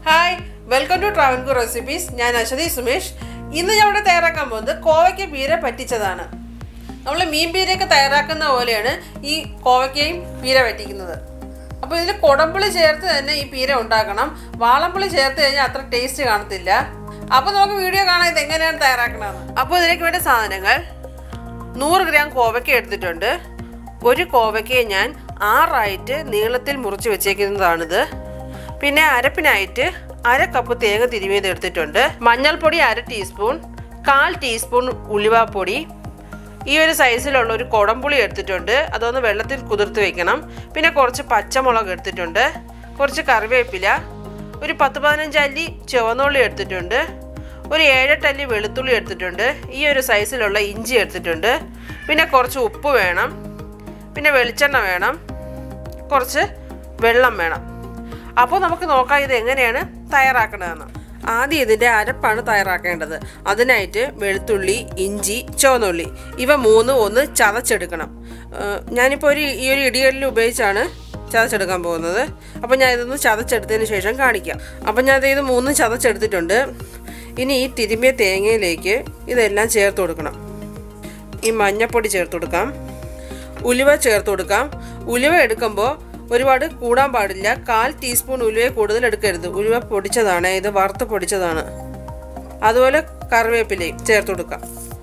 hi welcome to Travancore recipes ഞാൻ അശ്വതി സുമേഷ് ഇന്ന് ഞാൻ ഇവിടെ തയ്യാറാക്കാൻ പോകുന്നത് കോവയ്ക്ക പീര പറ്റിച്ചതാണ് നമ്മൾ മീൻ പീരയൊക്കെ തയ്യാറാക്കുന്ന പോലെയാണ് ഈ കോവയ്ക്കയും പീര പറ്റിക്കുന്നത് അപ്പോൾ ഇതിൽ കുടംപുളി ചേർത്ത് തന്നെ ഈ പീര ഉണ്ടാക്കണം വാളംപുളി ചേർത്ത് കഴിഞ്ഞാൽ അത്ര ടേസ്റ്റ് കാണത്തില്ല അപ്പോൾ നമുക്ക് വീഡിയോ കാണാൻ ഇത് എങ്ങനെയാണ് തയ്യാറാക്കണമെന്ന് അപ്പോൾ ഇതിലേക്ക് വേണ്ട സാധനങ്ങൾ നൂറ് ഗ്രാം കോവയ്ക്ക എടുത്തിട്ടുണ്ട് ഒരു കോവയ്ക്കയെ ഞാൻ ആറായിട്ട് നീളത്തിൽ മുറിച്ച് വെച്ചേക്കുന്നതാണിത് പിന്നെ അരപ്പിനായിട്ട് അര കപ്പ് തേങ്ങ തിരുമിയത് എടുത്തിട്ടുണ്ട് മഞ്ഞൾപ്പൊടി അര ടീസ്പൂൺ കാൽ ടീസ്പൂൺ ഉലുവാപ്പൊടി ഈ ഒരു സൈസിലുള്ള ഒരു കുടംപുളി എടുത്തിട്ടുണ്ട് അതൊന്ന് വെള്ളത്തിൽ കുതിർത്ത് വെക്കണം പിന്നെ കുറച്ച് പച്ചമുളക് എടുത്തിട്ടുണ്ട് കുറച്ച് കറിവേപ്പില ഒരു പത്ത് പതിനഞ്ച് അല്ലി ചുവന്നുള്ളി എടുത്തിട്ടുണ്ട് ഒരു ഏഴെട്ട് അല്ലി വെളുത്തുള്ളി എടുത്തിട്ടുണ്ട് ഈ ഒരു സൈസിലുള്ള ഇഞ്ചി എടുത്തിട്ടുണ്ട് പിന്നെ കുറച്ച് ഉപ്പ് വേണം പിന്നെ വെളിച്ചെണ്ണ വേണം കുറച്ച് വെള്ളം വേണം അപ്പോൾ നമുക്ക് നോക്കാം ഇത് എങ്ങനെയാണ് തയ്യാറാക്കണതെന്ന് ആദ്യം ഇതിൻ്റെ അരപ്പാണ് തയ്യാറാക്കേണ്ടത് അതിനായിട്ട് വെളുത്തുള്ളി ഇഞ്ചി ചുവന്നുള്ളി ഇവ മൂന്നും ഒന്ന് ചതച്ചെടുക്കണം ഏഹ് ഞാനിപ്പോൾ ഒരു ഈ ഒരു ഇടികളിൽ ഉപയോഗിച്ചാണ് ചതച്ചെടുക്കാൻ പോകുന്നത് അപ്പോൾ ഞാൻ ഇതൊന്ന് ചതച്ചെടുത്തതിന് ശേഷം കാണിക്കാം അപ്പോൾ ഞാൻ ഇത് മൂന്നും ചതച്ചെടുത്തിട്ടുണ്ട് ഇനി ഈ തിരുമ്മിയ തേങ്ങയിലേക്ക് ഇതെല്ലാം ചേർത്ത് കൊടുക്കണം ഈ മഞ്ഞപ്പൊടി ചേർത്ത് കൊടുക്കാം ഉലുവ ചേർത്ത് കൊടുക്കാം ഉലുവ എടുക്കുമ്പോൾ ഒരുപാട് കൂടാൻ പാടില്ല കാൽ ടീസ്പൂൺ ഉലുവയെ കൂടുതൽ എടുക്കരുത് ഉലുവ പൊടിച്ചതാണ് ഇത് വറുത്ത് പൊടിച്ചതാണ് അതുപോലെ കറിവേപ്പിലയും ചേർത്ത് കൊടുക്കാം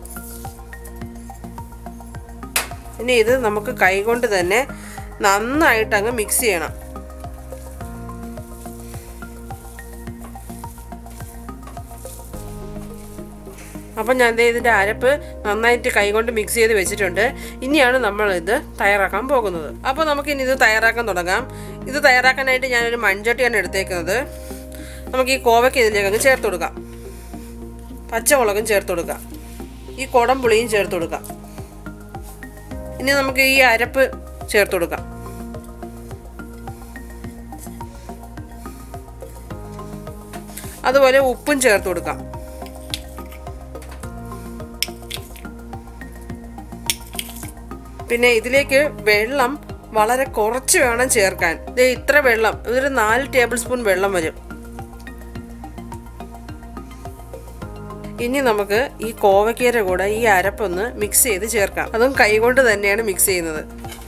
ഇനി ഇത് നമുക്ക് കൈകൊണ്ട് തന്നെ നന്നായിട്ട് അങ്ങ് മിക്സ് ചെയ്യണം അപ്പം ഞാൻ ദേ ഇതിൻ്റെ അരപ്പ് നന്നായിട്ട് കൈകൊണ്ട് മിക്സ് ചെയ്ത് വെച്ചിട്ടുണ്ട് ഇനിയാണ് നമ്മൾ ഇത് തയ്യാറാക്കാൻ പോകുന്നത് അപ്പോൾ നമുക്ക് ഇനി ഇത് തയ്യാറാക്കാൻ തുടങ്ങാം ഇത് തയ്യാറാക്കാനായിട്ട് ഞാനൊരു മൺചട്ടിയാണ് എടുത്തേക്കുന്നത് നമുക്ക് ഈ കോവയ്ക്ക് ഇതിലേക്ക് അങ്ങ് ചേർത്ത് കൊടുക്കാം പച്ചമുളകും ചേർത്ത് കൊടുക്കാം ഈ കുടംപുളിയും ചേർത്ത് കൊടുക്കാം ഇനി നമുക്ക് ഈ അരപ്പ് ചേർത്ത് കൊടുക്കാം അതുപോലെ ഉപ്പും ചേർത്ത് കൊടുക്കാം പിന്നെ ഇതിലേക്ക് വെള്ളം വളരെ കുറച്ച് വേണം ചേർക്കാൻ ദേ ഇത്ര വെള്ളം ഇതൊരു നാല് ടേബിൾ സ്പൂൺ വെള്ളം വരും ഇനി നമുക്ക് ഈ കോവയ്ക്കയുടെ കൂടെ ഈ അരപ്പൊന്ന് മിക്സ് ചെയ്ത് ചേർക്കാം അതും കൈകൊണ്ട് തന്നെയാണ് മിക്സ് ചെയ്യുന്നത്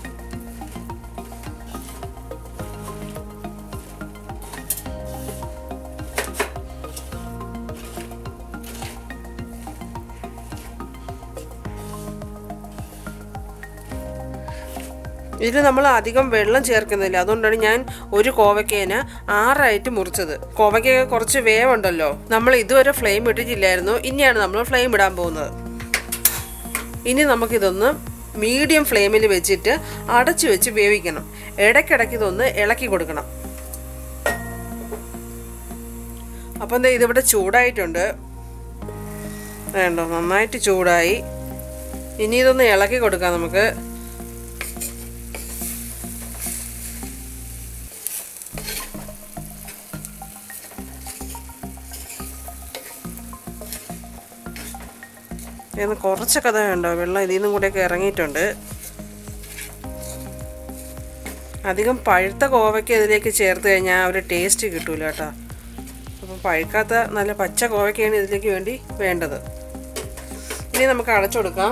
ഇതിൽ നമ്മൾ അധികം വെള്ളം ചേർക്കുന്നില്ല അതുകൊണ്ടാണ് ഞാൻ ഒരു കോവയ്ക്കേനെ ആറായിട്ട് മുറിച്ചത് കോവയ്ക്ക കുറച്ച് വേവുണ്ടല്ലോ നമ്മൾ ഇതുവരെ ഫ്ലെയിം ഇട്ടിട്ടില്ലായിരുന്നു ഇനിയാണ് നമ്മൾ ഫ്ലെയിം ഇടാൻ പോകുന്നത് ഇനി നമുക്കിതൊന്ന് മീഡിയം ഫ്ലെയിമിൽ വെച്ചിട്ട് അടച്ചു വെച്ച് വേവിക്കണം ഇടയ്ക്കിടയ്ക്ക് ഇതൊന്ന് ഇളക്കി കൊടുക്കണം അപ്പം എന്താ ഇതിവിടെ ചൂടായിട്ടുണ്ട് വേണ്ടോ നന്നായിട്ട് ചൂടായി ഇനി ഇതൊന്ന് ഇളക്കി കൊടുക്കാം നമുക്ക് എന്ന് കുറച്ചൊക്കെ അതാ ഉണ്ടോ വെള്ളം ഇതിൽ നിന്നും കൂടെയൊക്കെ ഇറങ്ങിയിട്ടുണ്ട് അധികം പഴുത്ത കോവയ്ക്ക് ഇതിലേക്ക് ചേർത്ത് കഴിഞ്ഞാൽ ഒരു ടേസ്റ്റ് കിട്ടൂല കേട്ടോ അപ്പം പഴുക്കാത്ത നല്ല പച്ച കോവയ്ക്കാണ് ഇതിലേക്ക് വേണ്ടി വേണ്ടത് ഇനി നമുക്ക് അടച്ചു കൊടുക്കാം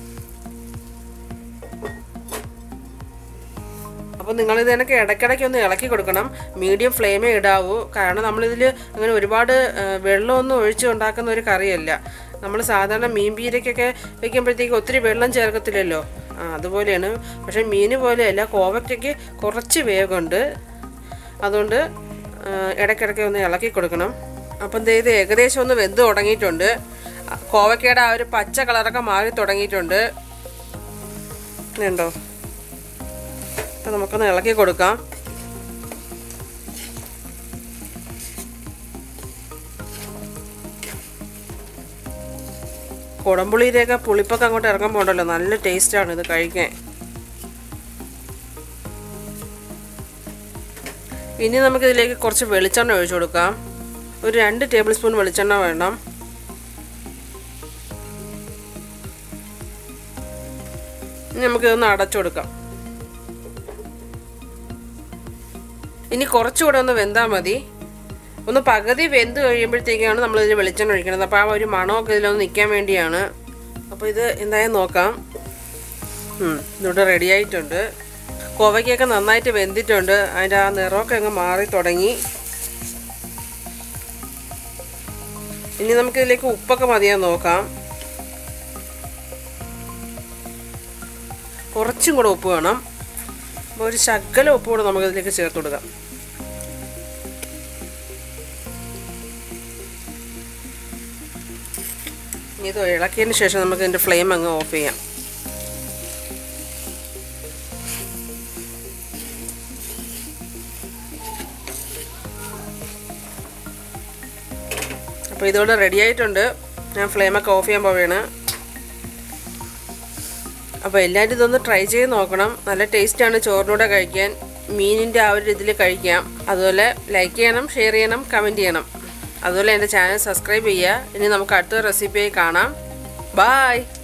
അപ്പോൾ നിങ്ങളിത് എനിക്ക് ഇടയ്ക്കിടയ്ക്ക് ഒന്ന് ഇളക്കി കൊടുക്കണം മീഡിയം ഫ്ലെയിമേ ഇടാവൂ കാരണം നമ്മളിതിൽ അങ്ങനെ ഒരുപാട് വെള്ളമൊന്നും ഒഴിച്ച് ഉണ്ടാക്കുന്ന ഒരു കറിയല്ല നമ്മൾ സാധാരണ മീൻ പീരയ്ക്കൊക്കെ വെക്കുമ്പോഴത്തേക്ക് ഒത്തിരി വെള്ളം ചേർക്കത്തില്ലല്ലോ ആ അതുപോലെയാണ് പക്ഷേ മീൻ പോലെയല്ല കോവയ്ക്കൊക്കെ കുറച്ച് വേഗമുണ്ട് അതുകൊണ്ട് ഇടയ്ക്കിടയ്ക്ക് ഒന്ന് ഇളക്കി കൊടുക്കണം അപ്പം ഇത് ഏകദേശം ഒന്ന് വെന്ത് തുടങ്ങിയിട്ടുണ്ട് കോവയ്ക്കയുടെ ആ ഒരു പച്ച കളറൊക്കെ മാറി തുടങ്ങിയിട്ടുണ്ട് ഉണ്ടോ അപ്പം നമുക്കൊന്ന് ഇളക്കി കൊടുക്കാം കുടംപുളിയിലേക്ക് പുളിപ്പൊക്കെ അങ്ങോട്ട് ഇറങ്ങാൻ പോകണ്ടല്ലോ നല്ല ടേസ്റ്റാണ് ഇത് കഴിക്കാൻ ഇനി നമുക്കിതിലേക്ക് കുറച്ച് വെളിച്ചെണ്ണ ഒഴിച്ചു കൊടുക്കാം ഒരു രണ്ട് ടേബിൾ സ്പൂൺ വെളിച്ചെണ്ണ വേണം ഇനി നമുക്കിതൊന്ന് അടച്ചു കൊടുക്കാം ഇനി കുറച്ചുകൂടെ ഒന്ന് വെന്താൽ മതി ഒന്ന് പകുതി വെന്ത് കഴിയുമ്പോഴത്തേക്കാണ് നമ്മൾ ഇതിൽ വെളിച്ചെണ്ണ ഒഴിക്കുന്നത് അപ്പോൾ ആ ഒരു മണമൊക്കെ ഇതിലൊന്ന് നിൽക്കാൻ വേണ്ടിയാണ് അപ്പോൾ ഇത് എന്തായാലും നോക്കാം ഉം, ഇതിവിടെ റെഡി ആയിട്ടുണ്ട് കോവയ്ക്കൊക്കെ നന്നായിട്ട് വെന്തിട്ടുണ്ട് അതിൻ്റെ ആ നിറമൊക്കെ അങ്ങ് മാറി തുടങ്ങി ഇനി നമുക്കിതിലേക്ക് ഉപ്പൊക്കെ മതിയാന്ന് നോക്കാം കുറച്ചും കൂടെ ഉപ്പ് വേണം അപ്പോൾ ഒരു ശകല ഉപ്പ് കൂടെ നമുക്കിതിലേക്ക് ചേർത്ത് കൊടുക്കാം ഇനി ഇത് ഇളക്കിയതിന് ശേഷം നമുക്ക് ഇതിൻ്റെ ഫ്ലെയിം അങ്ങ് ഓഫ് ചെയ്യാം അപ്പോൾ ഇതോടെ റെഡി ആയിട്ടുണ്ട് ഞാൻ ഫ്ലെയിമൊക്കെ ഓഫ് ചെയ്യാൻ പോവുകയാണ് അപ്പോൾ എല്ലാവരും ഇതൊന്ന് ട്രൈ ചെയ്ത് നോക്കണം നല്ല ടേസ്റ്റാണ് ചോറിനൂടെ കഴിക്കാൻ മീനിൻ്റെ ആ ഒരു ഇതിൽ കഴിക്കാം അതുപോലെ ലൈക്ക് ചെയ്യണം ഷെയർ ചെയ്യണം കമൻറ്റ് ചെയ്യണം അതുപോലെ എൻ്റെ ചാനൽ സബ്സ്ക്രൈബ് ചെയ്യുക ഇനി നമുക്ക് അടുത്ത റെസിപ്പിയായി കാണാം ബായ്